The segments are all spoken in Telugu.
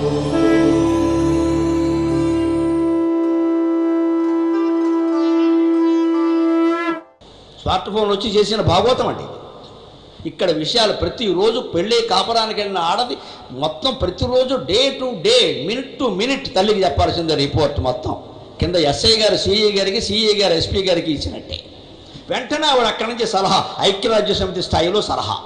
స్మార్ట్ ఫోన్ వచ్చి చేసిన భాగవతం అండి ఇక్కడ విషయాలు ప్రతిరోజు పెళ్ళి కాపరానికి వెళ్ళిన ఆడది మొత్తం ప్రతిరోజు day to day minute to minute తల్లికి చెప్పాల్సిందే రిపోర్ట్ మొత్తం కింద ఎస్ఐ గారు సిఐ గారికి సిఐ గారు ఎస్పీ గారికి ఇచ్చినట్టే వెంటనే ఆవిడ అక్కడి నుంచి సలహా ఐక్యరాజ్య సమితి స్థాయిలో సలహా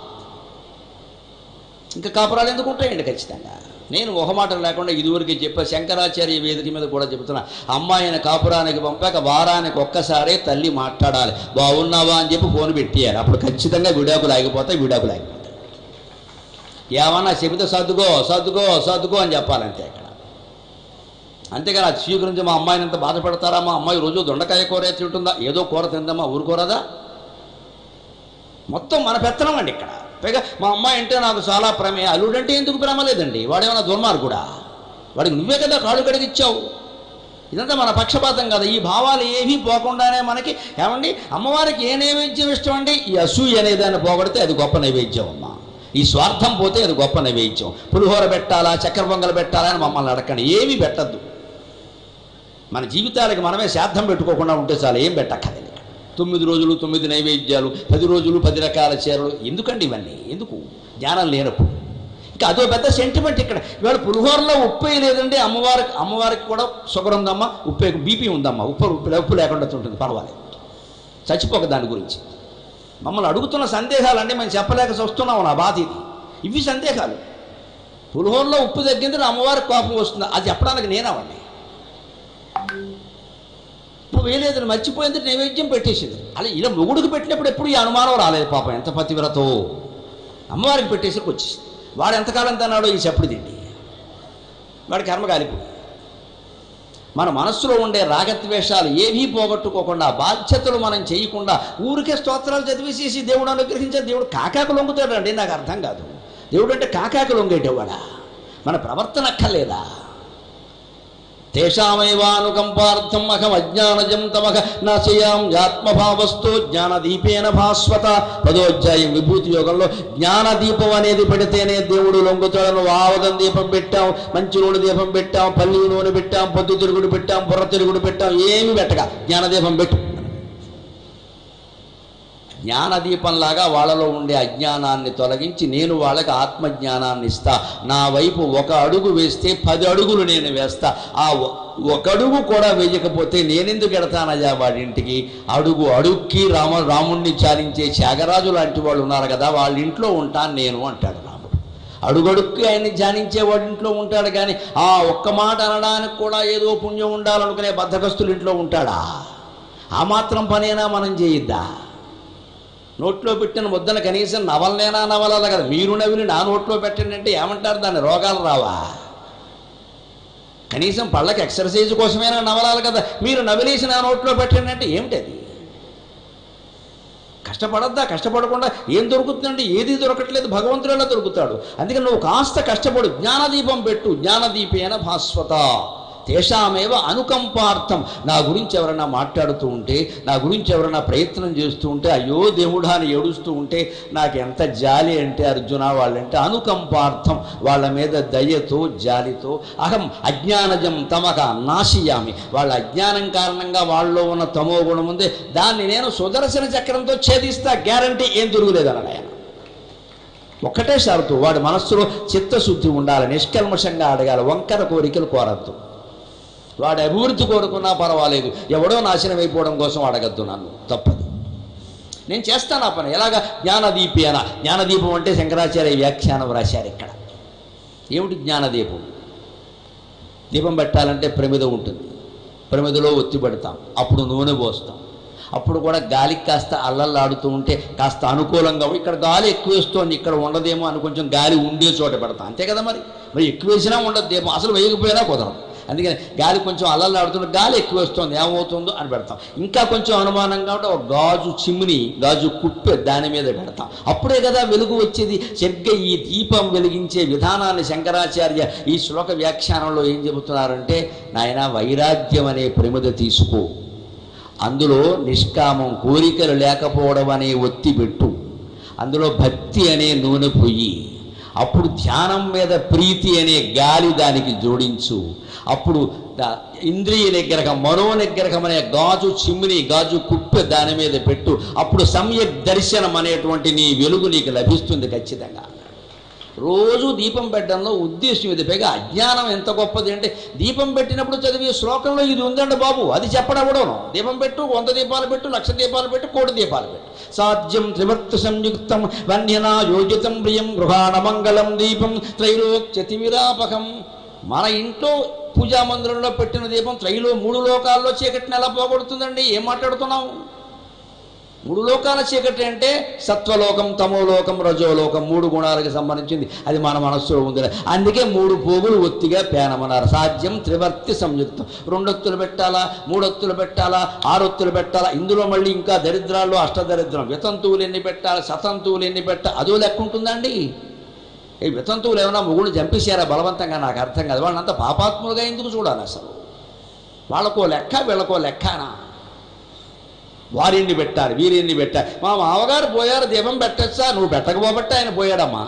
ఇంకా కాపురాలు ఎందుకు ఉంటాయండి ఖచ్చితంగా నేను ఒక మాట లేకుండా ఇదివరకు చెప్పా శంకరాచార్య వేదిక మీద కూడా చెబుతున్నా అమ్మాయిని కాపురానికి పంపాక వారానికి ఒక్కసారే తల్లి మాట్లాడాలి బాగున్నావా అని చెప్పి ఫోన్ పెట్టేయాలి అప్పుడు ఖచ్చితంగా విడాకులు ఆగిపోతాయి విడాకులు ఆగిపోతాయి ఏమన్నా చెబితే సర్దుకో సర్దుకో సర్దుకో అని చెప్పాలంతే ఇక్కడ అంతేగాని అది స్వీకరించి మా అమ్మాయిని ఎంత బాధపడతారా మా అమ్మాయి రోజు దొండకాయ కూర తింటుందా ఏదో కూర తిందమ్మా ఊరుకోరదా మొత్తం మన పెత్తనం అండి ఇక్కడ పైగా మా అమ్మాయి అంటే నాకు చాలా ప్రేమ అల్లుడంటే ఎందుకు ప్రేమ లేదండి వాడేమన్నా దుర్మార్గుడా వాడికి నువ్వే కదా కాళ్ళు కడిగిచ్చావు ఇదంతా మన పక్షపాతం కదా ఈ భావాలు ఏమీ పోకుండానే మనకి ఏమండి అమ్మవారికి ఏ నైవేద్యం ఇష్టం అండి ఈ అసూయ అనే దాన్ని పోగొడితే అది గొప్ప నైవేద్యం అమ్మ ఈ స్వార్థం పోతే అది గొప్ప నైవేద్యం పులిహోర పెట్టాలా చక్కెర పొంగలు పెట్టాలా అని మమ్మల్ని అడగండి ఏమీ పెట్టద్దు మన జీవితాలకి మనమే శ్రాద్ధం పెట్టుకోకుండా ఉంటే చాలు ఏం పెట్టక్కర్లేదు తొమ్మిది రోజులు తొమ్మిది నైవేద్యాలు పది రోజులు పది రకాల చీరలు ఎందుకండి ఇవన్నీ ఎందుకు జ్ఞానం లేనప్పుడు ఇంకా అదో పెద్ద సెంటిమెంట్ ఇక్కడ ఇవాళ పులిహోరలో ఉప్పే లేదంటే అమ్మవారికి అమ్మవారికి కూడా షుగర్ ఉందమ్మా ఉప్పు బీపీ ఉందమ్మా ఉప్పు ఉప్పు ఉప్పు లేకుండా ఉంటుంది పర్వాలేదు చచ్చిపోక దాని గురించి మమ్మల్ని అడుగుతున్న సందేహాలన్నీ మేము చెప్పలేక వస్తున్నాం నా బాధ ఇది ఇవి సందేహాలు పులిహోరలో ఉప్పు తగ్గింది అమ్మవారికి కోపం వస్తుంది అది చెప్పడానికి నేనవండి ఉప్పు వేయలేదు మర్చిపోయింది నైవేద్యం పెట్టేసింది అలా ఇలా మొగుడికి పెట్టినప్పుడు ఎప్పుడు ఈ అనుమానం రాలేదు పాపం ఎంత పతివ్రతో అమ్మవారికి పెట్టేసి వచ్చేసింది వాడు ఎంతకాలం తిన్నాడో ఈ చెప్పుడు తిండి వాడి కర్మ కాలిపోయి మన మనస్సులో ఉండే రాగద్వేషాలు ఏవీ పోగొట్టుకోకుండా బాధ్యతలు మనం చేయకుండా ఊరికే స్తోత్రాలు చదివేసేసి దేవుడు అనుగ్రహించే దేవుడు కాకాకు లొంగుతాడండి నాకు అర్థం కాదు దేవుడు అంటే కాకాకు లొంగేటవాడా మన ప్రవర్తన అక్కర్లేదా తేషామైవానుకంపార్థం అహం అజ్ఞానజం తమహ నాశయాం ఆత్మభావస్థో జ్ఞానదీపేన భాస్వత పదోధ్యాయం విభూతి యోగంలో జ్ఞానదీపం అనేది పెడితేనే దేవుడు లొంగుతాడను ఆవదం దీపం పెట్టాం మంచి నూనె దీపం పెట్టాం పల్లి నూనె పెట్టాం పొద్దు తిరుగుడు పెట్టాం బుర్ర తిరుగుడు పెట్టాం ఏమి పెట్టగా జ్ఞానదీపం పెట్టు జ్ఞానదీపంలాగా వాళ్ళలో ఉండే అజ్ఞానాన్ని తొలగించి నేను వాళ్ళకి ఆత్మజ్ఞానాన్ని ఇస్తా నా వైపు ఒక అడుగు వేస్తే పది అడుగులు నేను వేస్తా ఆ ఒ- ఒక అడుగు కూడా వేయకపోతే నేనెందుకు ఎడతానయ్యా వాడింటికి అడుగు అడుక్కి రామ రాముణ్ణి చాలించే త్యాగరాజు లాంటి వాళ్ళు ఉన్నారు కదా వాళ్ళ ఇంట్లో ఉంటాను నేను అంటాడు రాముడు అడుగడుక్కి ఆయన్ని ధ్యానించే వాడి ఇంట్లో ఉంటాడు కానీ ఆ ఒక్క మాట అనడానికి కూడా ఏదో పుణ్యం ఉండాలనుకునే బద్ధకస్తులు ఇంట్లో ఉంటాడా ఆ మాత్రం పనేనా మనం చేయొద్దా నోట్లో పెట్టిన ముద్దన కనీసం నవలనేనా నవలాల కదా మీరు నవిలి నా నోట్లో పెట్టండి అంటే ఏమంటారు దాన్ని రోగాలు రావా కనీసం పళ్ళకి ఎక్సర్సైజ్ కోసమైనా నవలాలి కదా మీరు నవిలేసి నా నోట్లో పెట్టండి అంటే ఏమిటది కష్టపడద్దా కష్టపడకుండా ఏం దొరుకుతుందండి ఏది దొరకట్లేదు భగవంతుడు ఎలా దొరుకుతాడు అందుకని నువ్వు కాస్త కష్టపడు జ్ఞానదీపం పెట్టు జ్ఞానదీపేన భాస్వత తేషామేవ అనుకంపార్థం నా గురించి ఎవరైనా మాట్లాడుతూ ఉంటే నా గురించి ఎవరైనా ప్రయత్నం చేస్తూ ఉంటే అయ్యో దేవుడా అని ఏడుస్తూ ఉంటే నాకు ఎంత జాలి అంటే అర్జున వాళ్ళంటే అనుకంపార్థం వాళ్ళ మీద దయతో జాలితో అహం అజ్ఞానజం తమక నాశయామి వాళ్ళ అజ్ఞానం కారణంగా వాళ్ళలో ఉన్న తమో గుణం ఉంది దాన్ని నేను సుదర్శన చక్రంతో ఛేదిస్తా గ్యారంటీ ఏం తిరుగులేదన్నాడు ఆయన ఒక్కటే షరతు వాడి మనస్సులో చిత్తశుద్ధి ఉండాలి నిష్కల్మషంగా అడగాలి వంకర కోరికలు కోరద్దు వాడి అభివృద్ధి కోరుకున్నా పర్వాలేదు ఎవడో నాశనం అయిపోవడం కోసం అడగద్దు నన్ను తప్పదు నేను చేస్తాను ఆ పని ఎలాగా జ్ఞానదీపి అన జ్ఞానదీపం అంటే శంకరాచార్య వ్యాఖ్యానం రాశారు ఇక్కడ ఏమిటి జ్ఞానదీపం దీపం పెట్టాలంటే ప్రమిద ఉంటుంది ప్రమిదలో ఒత్తి పెడతాం అప్పుడు నూనె పోస్తాం అప్పుడు కూడా గాలికి కాస్త అల్లల్లాడుతూ ఉంటే కాస్త అనుకూలంగా ఇక్కడ గాలి ఎక్కువ వేస్తోంది ఇక్కడ ఉండదేమో అని కొంచెం గాలి ఉండే చోట పెడతాం అంతే కదా మరి మరి ఎక్కువ వేసినా ఉండదు దీపం అసలు వేయకపోయినా కుదరదు అందుకని గాలి కొంచెం అల్లల్లాడుతుంటే గాలి ఎక్కువ వస్తుంది ఏమవుతుందో అని పెడతాం ఇంకా కొంచెం అనుమానంగా ఉంటే ఒక గాజు చిమ్ని గాజు కుప్పె దాని మీద పెడతాం అప్పుడే కదా వెలుగు వచ్చేది సరిగ్గా ఈ దీపం వెలిగించే విధానాన్ని శంకరాచార్య ఈ శ్లోక వ్యాఖ్యానంలో ఏం చెబుతున్నారంటే నాయన వైరాగ్యం అనే ప్రమిద తీసుకో అందులో నిష్కామం కోరికలు లేకపోవడం అనే ఒత్తి పెట్టు అందులో భక్తి అనే నూనె పొయ్యి అప్పుడు ధ్యానం మీద ప్రీతి అనే గాలి దానికి జోడించు అప్పుడు ద- ఇంద్రియ నిగ్రహం మనో నిగ్రహం అనే గాజు చిమ్మిని గాజు కుప్పె దాని మీద పెట్టు అప్పుడు సమ్యక్ దర్శనం అనేటువంటి నీ వెలుగు నీకు లభిస్తుంది ఖచ్చితంగా రోజు దీపం పెట్టడంలో ఉద్దేశం ఇది పైగా అజ్ఞానం ఎంత గొప్పది అంటే దీపం పెట్టినప్పుడు చదివే శ్లోకంలో ఇది ఉందండి బాబు అది చెప్పడం కూడా దీపం పెట్టు వంద దీపాలు పెట్టు లక్ష దీపాలు పెట్టు కోటి దీపాలు పెట్టు సాధ్యం త్రివర్త సంయుక్తం వన్యనా యోజితం ప్రియం గృహాణ మంగళం దీపం త్రైలోక్యతిమిరాపకం మన ఇంట్లో పూజా మందిరంలో పెట్టిన దీపం త్రైలో మూడు లోకాల్లో చీకటిని ఎలా పోగొడుతుందండి ఏం మాట్లాడుతున్నావు మూడు లోకాల చీకటి అంటే సత్వలోకం తమోలోకం రజోలోకం మూడు గుణాలకు సంబంధించింది అది మన మనస్సులో ఉంది అందుకే మూడు పోగులు ఒత్తిగా పేనమన్నారు సాధ్యం త్రివర్తి సంయుక్తం రెండొత్తులు పెట్టాలా మూడొత్తులు పెట్టాలా ఆరొత్తులు పెట్టాలా ఇందులో మళ్ళీ ఇంకా దరిద్రాల్లో అష్టదరిద్రం వితంతువులు ఎన్ని పెట్టాలి శతంతువులు ఎన్ని పెట్టాలి అదో లెక్క ఉంటుందండి ఈ వితంతువులు ఏమైనా మొగుడు చంపేశారా బలవంతంగా నాకు అర్థం కాదు వాళ్ళంతా పాపాత్ములుగా ఎందుకు చూడాలి అసలు వాళ్ళకో లెక్క వీళ్ళకో లెక్కనా వారిని పెట్టారు వీరిని పెట్టారు మా మామగారు పోయారు దీపం పెట్టచ్చా నువ్వు పెట్టకపోబట్టే ఆయన పోయాడమ్మా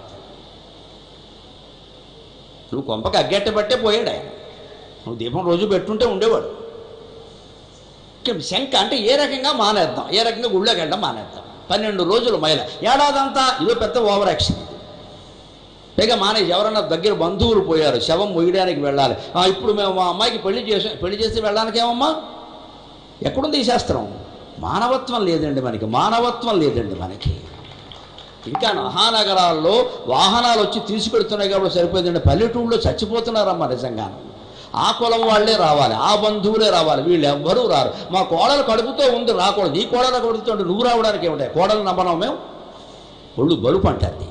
నువ్వు కొంపకి అగ్గెట్ట పట్టే పోయాడు ఆయన నువ్వు దీపం రోజు పెట్టుంటే ఉండేవాడు ఇక శంక అంటే ఏ రకంగా మానేద్దాం ఏ రకంగా గుళ్ళోకి వెళ్ళడం మానేద్దాం పన్నెండు రోజులు మైల ఏడాదంతా ఇదో పెద్ద ఓవర్ యాక్షన్ ఇది పైగా మానేసి ఎవరన్నా దగ్గర బంధువులు పోయారు శవం మొయ్యడానికి వెళ్ళాలి ఆ, ఇప్పుడు మేము మా అమ్మాయికి పెళ్లి చేసి పెళ్లి చేసి వెళ్ళడానికి ఏమమ్మా ఎక్కడుంది ఈ శాస్త్రం మానవత్వం లేదండి మనకి మానవత్వం లేదండి మనకి ఇంకా మహానగరాల్లో వాహనాలు వచ్చి తీసుకెడుతున్నాయి కాబట్టి సరిపోయిందండి పల్లెటూళ్ళలో చచ్చిపోతున్నారమ్మా నిజంగా ఆ కులం వాళ్ళే రావాలి ఆ బంధువులే రావాలి వీళ్ళు ఎవ్వరూ రారు మా కోడలు కడుపుతో ఉంది రాకూడదు నీ కోడలు కడుపుతో ఉంటే నువ్వు రావడానికి ఏమిటాయి కోడలు నమ్మనం మేము ఒళ్ళు బలుపు అంటారు